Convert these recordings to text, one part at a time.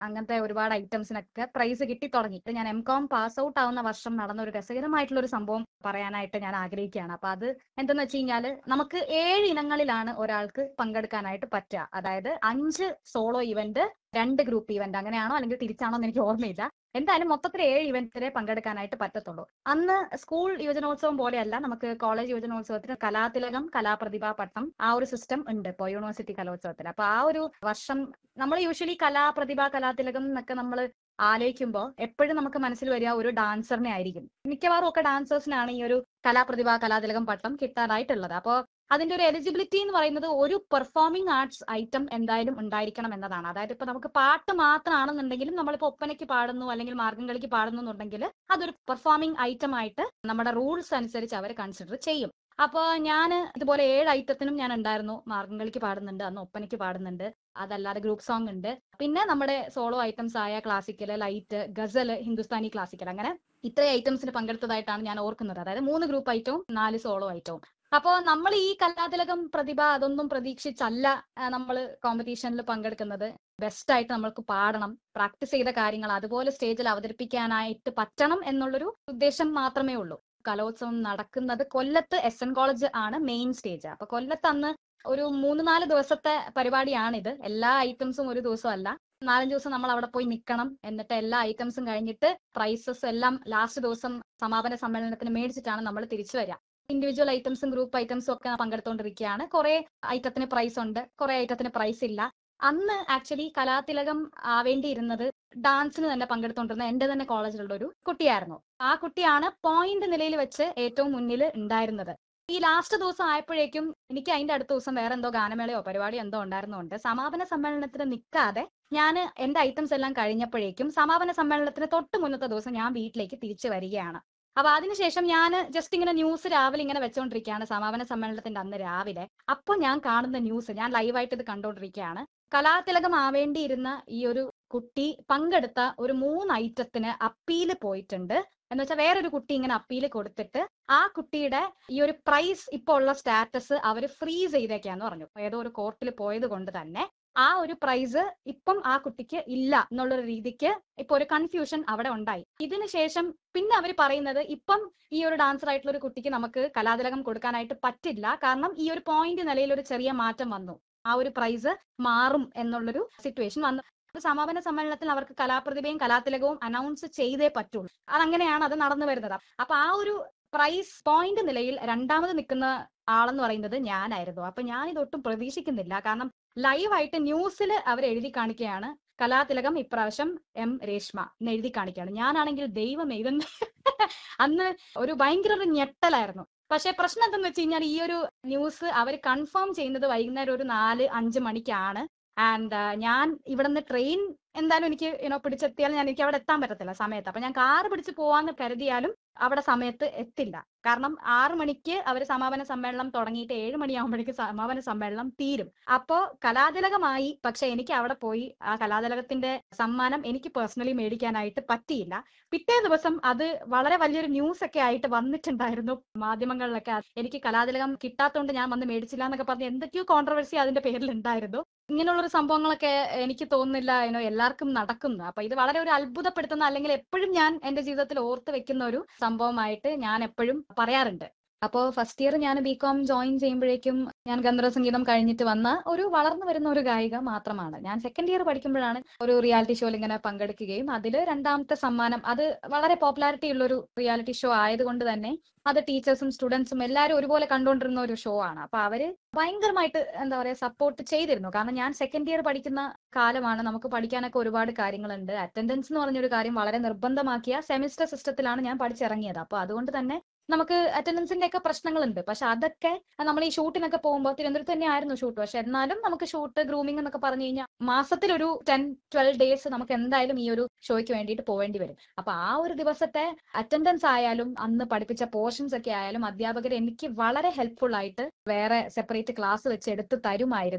അങ്ങനത്തെ ഒരുപാട് ഐറ്റംസിനൊക്കെ പ്രൈസ് കിട്ടി തുടങ്ങി ഇപ്പൊ ഞാൻ എം കോം പാസ് ഔട്ട് ആവുന്ന വർഷം നടന്ന ഒരു രസകരമായിട്ടുള്ള ഒരു സംഭവം പറയാനായിട്ട് ഞാൻ ആഗ്രഹിക്കുകയാണ് അപ്പൊ അത് എന്തെന്ന് വെച്ച് കഴിഞ്ഞാല് നമുക്ക് ഏഴ് ഇനങ്ങളിലാണ് ഒരാൾക്ക് പങ്കെടുക്കാനായിട്ട് പറ്റുക അതായത് അഞ്ച് സോളോ ഇവന്റ് രണ്ട് ഗ്രൂപ്പ് ഇവന്റ് അങ്ങനെയാണോ അല്ലെങ്കിൽ തിരിച്ചാണോ എന്ന് എനിക്ക് ഓർമ്മയില്ല എന്തായാലും മൊത്തത്തിൽ ഏഴ് ഇവന്റിലെ പങ്കെടുക്കാനായിട്ട് പറ്റത്തുള്ളൂ അന്ന് സ്കൂൾ യുവജനോത്സവം പോലെയല്ല നമുക്ക് കോളേജ് യുവജനോത്സവത്തിന് കലാതിലകം കലാപ്രതിഭാ പട്ടം ആ ഒരു സിസ്റ്റം ഉണ്ട് ഇപ്പോൾ യൂണിവേഴ്സിറ്റി കലോത്സവത്തിൽ അപ്പൊ ആ ഒരു വർഷം നമ്മൾ യൂഷ്വലി കലാപ്രതിഭ കലാതിലകം എന്നൊക്കെ നമ്മൾ ആലോചിക്കുമ്പോൾ എപ്പോഴും നമുക്ക് മനസ്സിൽ വരിക ഒരു ഡാൻസറിനെ ആയിരിക്കും മിക്കവാറും ഒക്കെ ഡാൻസേഴ്സിനാണ് ഈ ഒരു കലാപ്രതിഭ കലാതിലകം പട്ടം കിട്ടാനായിട്ടുള്ളത് അപ്പോൾ അതിന്റെ ഒരു എലിജിബിലിറ്റി എന്ന് പറയുന്നത് ഒരു പെർഫോമിംഗ് ആർട്സ് ഐറ്റം എന്തായാലും ഉണ്ടായിരിക്കണം എന്നതാണ് അതായത് ഇപ്പൊ നമുക്ക് പാട്ട് മാത്രമാണെന്നുണ്ടെങ്കിലും നമ്മളിപ്പോ ഒപ്പനയ്ക്ക് പാടുന്നു അല്ലെങ്കിൽ മാർഗം കളിക്ക് പാടുന്നു എന്നുണ്ടെങ്കിൽ അതൊരു പെർഫോമിംഗ് ഐറ്റം ആയിട്ട് നമ്മുടെ റൂൾസ് അനുസരിച്ച് അവർ കൺസിഡർ ചെയ്യും അപ്പൊ ഞാൻ ഇതുപോലെ ഏഴ് ഐറ്റത്തിനും ഞാൻ ഉണ്ടായിരുന്നു മാർഗം കളിക്ക് പാടുന്നുണ്ട് അന്ന് ഒപ്പനയ്ക്ക് പാടുന്നുണ്ട് അതല്ലാതെ ഗ്രൂപ്പ് സോങ് ഉണ്ട് പിന്നെ നമ്മുടെ സോളോ ഐറ്റംസ് ആയ classical light ghazal Hindustani classical അങ്ങനെ ഇത്രയും ഐറ്റംസിന് പങ്കെടുത്തതായിട്ടാണ് ഞാൻ ഓർക്കുന്നത് അതായത് മൂന്ന് ഗ്രൂപ്പ് ഐറ്റവും നാല് സോളോ ഐറ്റവും അപ്പോ നമ്മൾ ഈ കലാതിലകം പ്രതിഭ അതൊന്നും പ്രതീക്ഷിച്ചല്ല നമ്മൾ കോമ്പറ്റീഷനിൽ പങ്കെടുക്കുന്നത് ബെസ്റ്റ് ആയിട്ട് നമ്മൾക്ക് പാടണം പ്രാക്ടീസ് ചെയ്ത കാര്യങ്ങൾ അതുപോലെ സ്റ്റേജിൽ അവതരിപ്പിക്കാനായിട്ട് പറ്റണം എന്നുള്ളൊരു ഉദ്ദേശം മാത്രമേ ഉള്ളൂ കലോത്സവം നടക്കുന്നത് കൊല്ലത്ത് എസ് എൻ കോളേജ് ആണ് മെയിൻ സ്റ്റേജ് അപ്പൊ കൊല്ലത്ത് അന്ന് ഒരു മൂന്ന് നാല് ദിവസത്തെ പരിപാടിയാണിത് എല്ലാ ഐറ്റംസും ഒരു ദിവസമല്ല നാലഞ്ച് ദിവസം നമ്മൾ അവിടെ പോയി നിൽക്കണം എന്നിട്ട് എല്ലാ ഐറ്റംസും കഴിഞ്ഞിട്ട് പ്രൈസസ് എല്ലാം ലാസ്റ്റ് ദിവസം സമാപന സമ്മേളനത്തിന് മേടിച്ചിട്ടാണ് നമ്മൾ തിരിച്ചു വരിക ഇൻഡിവിജ്വൽ ഐറ്റംസും ഗ്രൂപ്പ് ഐറ്റംസും ഒക്കെ പങ്കെടുത്തുകൊണ്ടിരിക്കുകയാണ് കുറെ ഐറ്റത്തിന് പ്രൈസ് ഉണ്ട് കുറെ ഐറ്റത്തിന് പ്രൈസ് ഇല്ല അന്ന് ആക്ച്വലി കലാതിലകം ആവേണ്ടിയിരുന്നത് ഡാൻസിന് തന്നെ പങ്കെടുത്തുകൊണ്ടിരുന്ന എന്റെ തന്നെ കോളേജിലുള്ള ഒരു കുട്ടിയായിരുന്നു ആ കുട്ടിയാണ് പോയിന്റ് നിലയിൽ വെച്ച് ഏറ്റവും മുന്നിൽ ഉണ്ടായിരുന്നത് ഈ ലാസ്റ്റ് ദിവസം ആയപ്പോഴേക്കും എനിക്ക് അതിന്റെ അടുത്ത ദിവസം വേറെ എന്തോ ഗാനമേളയോ പരിപാടിയോ എന്തോ ഉണ്ടായിരുന്നുണ്ട് സമാപന സമ്മേളനത്തിന് നിൽക്കാതെ ഞാൻ എന്റെ ഐറ്റംസ് എല്ലാം കഴിഞ്ഞപ്പോഴേക്കും സമാപന സമ്മേളനത്തിന് തൊട്ട് മുന്നത്തെ ദിവസം ഞാൻ വീട്ടിലേക്ക് തിരിച്ചു വരികയാണ് അപ്പൊ അതിനുശേഷം ഞാൻ ജസ്റ്റ് ഇങ്ങനെ ന്യൂസ് രാവിലെ ഇങ്ങനെ വെച്ചോണ്ടിരിക്കുകയാണ് സമാപന സമ്മേളനത്തിന്റെ അന്ന് രാവിലെ അപ്പൊ ഞാൻ കാണുന്ന ന്യൂസ് ഞാൻ ലൈവായിട്ട് ഇത് കണ്ടോണ്ടിരിക്കുകയാണ് കലാതിലകം ആവേണ്ടിയിരുന്ന ഈ ഒരു കുട്ടി പങ്കെടുത്ത ഒരു മൂന്ന് ഐറ്റത്തിന് അപ്പീല് പോയിട്ടുണ്ട് എന്ന് വെച്ചാൽ വേറൊരു കുട്ടി ഇങ്ങനെ അപ്പീല് കൊടുത്തിട്ട് ആ കുട്ടിയുടെ ഈ ഒരു പ്രൈസ് ഇപ്പോൾ ഉള്ള സ്റ്റാറ്റസ് അവർ ഫ്രീസ് ചെയ്തേക്കാന്ന് പറഞ്ഞു ഏതോ ഒരു കോർട്ടിൽ പോയത് കൊണ്ട് തന്നെ ആ ഒരു പ്രൈസ് ഇപ്പം ആ കുട്ടിക്ക് ഇല്ല എന്നുള്ളൊരു രീതിക്ക് ഇപ്പൊ ഒരു കൺഫ്യൂഷൻ അവിടെ ഉണ്ടായി ഇതിന് ശേഷം പിന്നെ അവർ പറയുന്നത് ഇപ്പം ഈ ഒരു ഡാൻസർ ആയിട്ടുള്ള ഒരു കുട്ടിക്ക് നമുക്ക് കലാതിലകം കൊടുക്കാനായിട്ട് പറ്റില്ല കാരണം ഈ ഒരു പോയിന്റ് നിലയിൽ ഒരു ചെറിയ മാറ്റം വന്നു ആ ഒരു പ്രൈസ് മാറും എന്നുള്ളൊരു സിറ്റുവേഷൻ വന്നു സമാപന സമ്മേളനത്തിൽ അവർക്ക് കലാപ്രതിഭയും കലാതിലകവും അനൗൺസ് ചെയ്തേ പറ്റുള്ളൂ അതങ്ങനെയാണ് അത് നടന്നു വരുന്നത് അപ്പൊ ആ ഒരു പ്രൈസ് പോയിന്റ് നിലയിൽ രണ്ടാമത് നിൽക്കുന്ന ആളെന്ന് പറയുന്നത് ഞാനായിരുന്നു അപ്പൊ ഞാൻ ഇതൊട്ടും പ്രതീക്ഷിക്കുന്നില്ല കാരണം ലൈവായിട്ട് ന്യൂസിൽ അവർ എഴുതി കാണിക്കുകയാണ് കലാതിലകം ഇപ്രാവശ്യം എം രേഷ്മ എന്ന് എഴുതി കാണിക്കുകയാണ് ഞാനാണെങ്കിൽ ദൈവം ഇതെന്ന് അന്ന് ഒരു ഭയങ്കര ഒരു ഞെട്ടലായിരുന്നു പക്ഷെ പ്രശ്നം എന്തെന്ന് വെച്ച് കഴിഞ്ഞാൽ ഈ ഒരു ന്യൂസ് അവർ കൺഫേം ചെയ്യുന്നത് വൈകുന്നേരം ഒരു നാല് അഞ്ച് മണിക്കാണ് ആൻഡ് ഞാൻ ഇവിടുന്ന് ട്രെയിൻ എന്തായാലും എനിക്ക് യുനോ പിടിച്ചെത്തിയാൽ ഞാൻ എനിക്ക് അവിടെ എത്താൻ പറ്റത്തില്ല സമയത്ത് അപ്പൊ ഞാൻ കാറ് പിടിച്ച് പോവാന്ന് കരുതിയാലും അവിടെ സമയത്ത് എത്തില്ല കാരണം ആറു മണിക്ക് അവർ സമാപന സമ്മേളനം തുടങ്ങിയിട്ട് ഏഴ് മണിയാകുമ്പോഴേക്ക് സമാപന സമ്മേളനം തീരും അപ്പോ കലാതിലകമായി പക്ഷെ എനിക്ക് അവിടെ പോയി ആ കലാതിലകത്തിന്റെ സമ്മാനം എനിക്ക് പേഴ്സണലി മേടിക്കാനായിട്ട് പറ്റിയില്ല പിറ്റേ ദിവസം അത് വളരെ വലിയൊരു ന്യൂസ് ഒക്കെ ആയിട്ട് വന്നിട്ടുണ്ടായിരുന്നു മാധ്യമങ്ങളിലൊക്കെ എനിക്ക് കലാതിലകം കിട്ടാത്തതുകൊണ്ട് ഞാൻ വന്ന് മേടിച്ചില്ല എന്നൊക്കെ പറഞ്ഞ് എന്തൊക്കെയോ കോൺട്രവേഴ്സി അതിന്റെ പേരിൽ ഉണ്ടായിരുന്നു ഇങ്ങനെയുള്ള ഒരു സംഭവങ്ങളൊക്കെ എനിക്ക് തോന്നുന്നില്ല ഏനോ എല്ലാവർക്കും നടക്കുന്നു അപ്പൊ ഇത് വളരെ ഒരു അത്ഭുതപ്പെടുത്തുന്ന അല്ലെങ്കിൽ എപ്പോഴും ഞാൻ എന്റെ ജീവിതത്തിൽ ഓർത്ത് വെക്കുന്ന ഒരു സംഭവമായിട്ട് ഞാൻ എപ്പോഴും പറയാറുണ്ട് അപ്പോൾ ഫസ്റ്റ് ഇയർ ഞാൻ ബി കോം ജോയിൻ ചെയ്യുമ്പോഴേക്കും ഞാൻ ഗന്ധർവ സംഗീതം കഴിഞ്ഞിട്ട് വന്ന ഒരു വളർന്നു വരുന്ന ഒരു ഗായിക മാത്രമാണ് ഞാൻ സെക്കൻഡ് ഇയർ പഠിക്കുമ്പോഴാണ് ഒരു റിയാലിറ്റി ഷോയിൽ ഇങ്ങനെ പങ്കെടുക്കുകയും അതിൽ രണ്ടാമത്തെ സമ്മാനം അത് വളരെ പോപ്പുലാരിറ്റി ഉള്ള ഒരു റിയാലിറ്റി ഷോ ആയതുകൊണ്ട് തന്നെ അത് ടീച്ചേഴ്സും സ്റ്റുഡൻസും എല്ലാവരും ഒരുപോലെ കണ്ടുകൊണ്ടിരുന്ന ഒരു ഷോ ആണ് അപ്പൊ അവര് ഭയങ്കരമായിട്ട് എന്താ പറയാ സപ്പോർട്ട് ചെയ്തിരുന്നു കാരണം ഞാൻ സെക്കൻഡ് ഇയർ പഠിക്കുന്ന കാലമാണ് നമുക്ക് പഠിക്കാനൊക്കെ ഒരുപാട് കാര്യങ്ങളുണ്ട് അറ്റൻഡൻസ് എന്ന് പറഞ്ഞൊരു കാര്യം വളരെ നിർബന്ധമാക്കിയ സെമിസ്റ്റർ സിസ്റ്റത്തിലാണ് ഞാൻ പഠിച്ചിറങ്ങിയത് അപ്പൊ അതുകൊണ്ട് തന്നെ നമുക്ക് അറ്റൻഡൻസിന്റെ ഒക്കെ പ്രശ്നങ്ങളുണ്ട് പക്ഷെ അതൊക്കെ നമ്മൾ ഈ ഷൂട്ടിനൊക്കെ പോകുമ്പോൾ തിരുവനന്തപുരത്ത് തന്നെ ആയിരുന്നു ഷൂട്ട് പക്ഷെ എന്നാലും നമുക്ക് ഷൂട്ട് ഗ്രൂമിംഗ് എന്നൊക്കെ പറഞ്ഞു കഴിഞ്ഞാൽ മാസത്തിൽ ഒരു ടെൻ ട്വൽവ് ഡേയ്സ് നമുക്ക് എന്തായാലും ഈ ഒരു ഷോയ്ക്ക് വേണ്ടിയിട്ട് പോവേണ്ടി വരും അപ്പൊ ആ ഒരു ദിവസത്തെ അറ്റൻഡൻസ് ആയാലും അന്ന് പഠിപ്പിച്ച പോർഷൻസ് ഒക്കെ ആയാലും അധ്യാപകർ എനിക്ക് വളരെ ഹെൽപ്ഫുൾ ആയിട്ട് വേറെ സെപ്പറേറ്റ് ക്ലാസ് വെച്ച് എടുത്ത് തരുമായിരുന്നു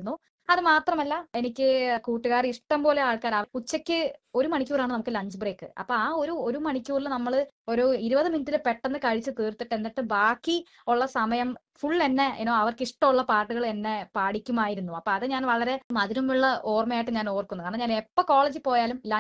അത് മാത്രമല്ല എനിക്ക് കൂട്ടുകാർ ഇഷ്ടം പോലെ ആൾക്കാർ ഉച്ചയ്ക്ക് ഒരു മണിക്കൂറാണ് നമുക്ക് ലഞ്ച് ബ്രേക്ക് അപ്പൊ ആ ഒരു ഒരു മണിക്കൂറിൽ നമ്മൾ ഒരു ഇരുപത് മിനിറ്റിൽ പെട്ടെന്ന് കഴിച്ച് തീർത്തിട്ട് എന്നിട്ട് ബാക്കി ഉള്ള സമയം ഫുൾ എന്നെ യുനോ അവർക്ക് ഇഷ്ടമുള്ള പാട്ടുകൾ എന്നെ പാടിക്കുമായിരുന്നു അപ്പൊ അത് ഞാൻ വളരെ മധുരമുള്ള ഓർമ്മയായിട്ട് ഞാൻ ഓർക്കുന്നു കാരണം ഞാൻ എപ്പോ കോളേജിൽ പോയാലും